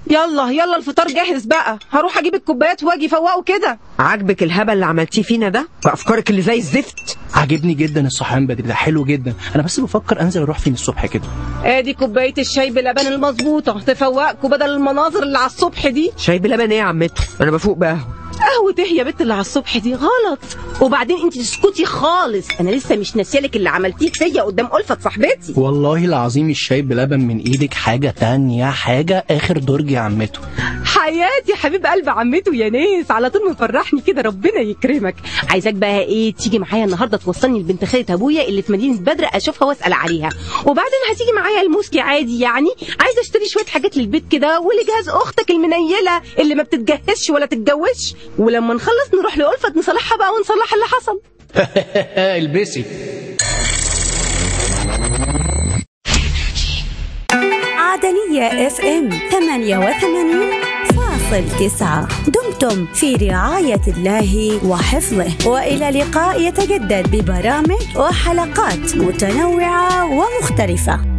يلا يلا الفطار جاهز بقى هروح اجيب الكوبايات واجي فوقه كده عاجبك الهبل اللي عملتيه فينا ده بافكارك اللي زي الزفت عاجبني جدا الصحيان بدري ده حلو جدا انا بس بفكر انزل اروح فين الصبح كده ادي كوبايه الشاي بلبن المظبوطه تفوقكوا بدل المناظر اللي على الصبح دي شاي بلبن ايه يا عمته انا بفوق بقهوه قهوة ايه يا بنت اللي على الصبح دي غلط وبعدين انت تسكتي خالص انا لسه مش ناسيالك اللي عملتيه فيا قدام ألفت صاحبتي والله العظيم الشاي بلبن من ايدك حاجه تانية حاجه اخر درج يا عمته حياتي حبيب قلب عمته يا ناس على طول مفرحني كده ربنا يكرمك عايزاك بقى ايه تيجي معايا النهارده توصلني لبنت خالة ابويا اللي في مدينه بدر اشوفها واسال عليها وبعدين هتيجي معايا الموسكي عادي يعني عايزه اشتري شويه حاجات للبيت كده ولجهاز اختك المنيله اللي ما بتتجهزش ولا تتجوزش ولما نخلص نروح لألفت نصلحها بقى ونصلح اللي حصل البسي عدنية اف ام 88 فاصل تسعة دمتم في رعاية الله وحفظه وإلى لقاء يتجدد ببرامج وحلقات متنوعة ومختلفة